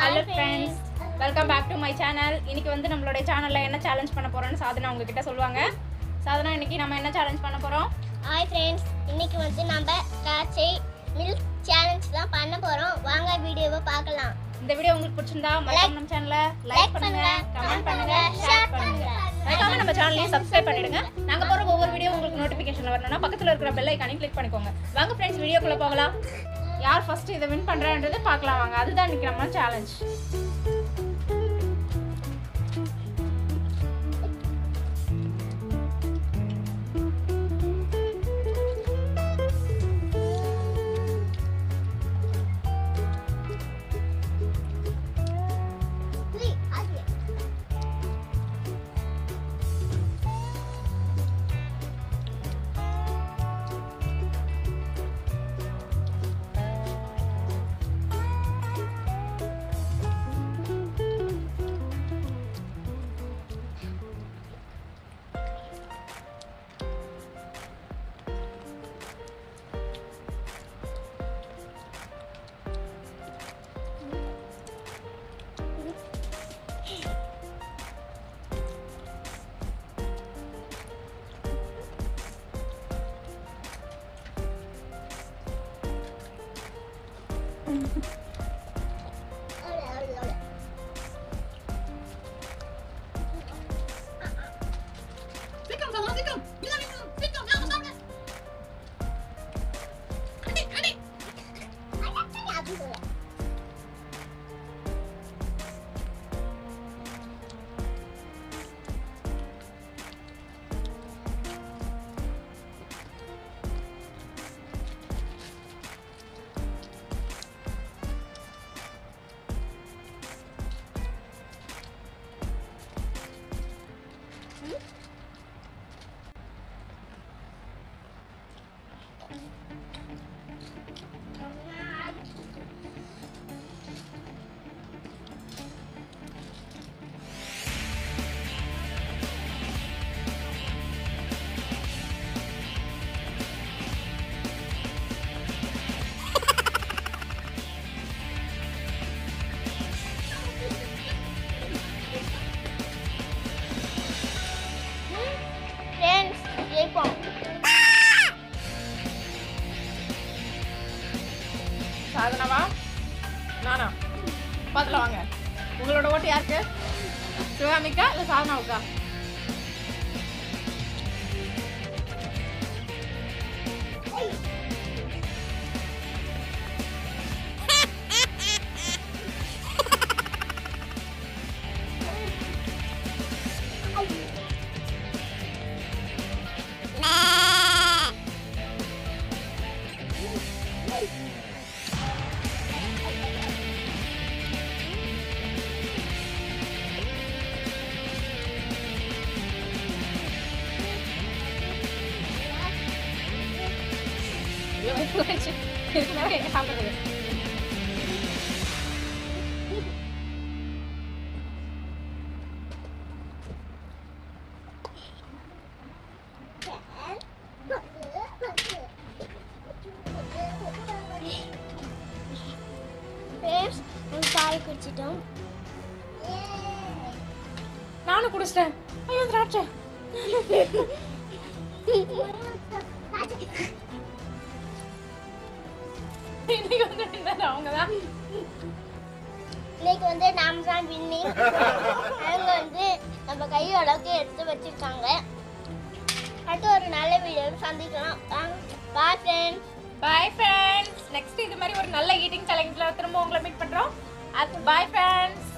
Hello friends welcome back to my channel இன்னைக்கு வந்து நம்மளுடைய சேனல்ல என்ன சேலஞ்ச் பண்ண போறோம்னு சாதனா உங்ககிட்ட சொல்லுவாங்க சாதனா இன்னைக்கு நம்ம என்ன சேலஞ்ச் பண்ண போறோம் ஹாய் ஃப்ரெண்ட்ஸ் இன்னைக்கு வந்து நம்ம திராட்சை மில்க் சேலஞ்ச் தான் பண்ண போறோம் வாங்க வீடியோவை பார்க்கலாம் இந்த வீடியோ உங்களுக்கு பிடிச்சிருந்தா மறக்காம நம்ம சேனலை லைக் like பண்ணுங்க பண்ணுங்க, கமெண்ட் பண்ணுங்க share ஷேர் பண்ணுங்க பண்ணுங்க. மறக்காம நம்ம சேனலையும் சப்ஸ்கிரைப் பண்ணிடுங்க நாங்க போற ஒவ்வொரு வீடியோ உங்களுக்கு நோட்டிபிகேஷன் வரணும்னா பக்கத்துல இருக்கிற பெல் ஐக்கானையும் கிளிக் பண்ணிக்கோங்க வாங்க ஃப்ரெண்ட்ஸ் வீடியோக்குள்ள போகலாம் யார் ஃபர்ஸ்ட் இதை வின் பண்றான்றது பார்க்கலாம் வாங்க அதுதான் இன்னைக்கு நம்ம சேலஞ்ச் Three, அது. அவ்வளோ, அவ்வளோ, அவ்வளோ. சீக்கிரம் சாதனா சீக்கிரம் இல்ல சீக்கிரம் சீக்கிரம் யாரும் சாப்பிடு அடி அடி அது சொல்ல. ஃப்ரெண்ட்ஸ் ஜெயிப்போம் சாதனாவா நானா பார்த்துல வாங்க உங்களோட ஓட்டு யாருக்கு சிவகாமிக்கா இல்லை சாதனாவுக்கா இதுக்கு மேலே எங்க சாப்பிடுறது ஃப்ரெண்ட்ஸ் ஒரு பால் குடிச்சிட்டோம் நானும் குடிச்சிட்டேன் ஐயோ திராட்சை இன்னைக்கு வந்து winner அவங்க தான் இன்னைக்கு வந்து நாம தான் வின்னிங் அவங்க வந்து நம்ம கையோடக்கு எடுத்து வச்சிருக்காங்க அடுத்து ஒரு நல்ல வீடியோ சந்திக்கலாம் bye friends bye friends next இது மாதிரி ஒரு நல்ல ஈட்டிங் சேலஞ்சில் திரும்ப உங்களை மீட் பண்ணுறோம் அது பாய் ஃப்ரெண்ட்ஸ்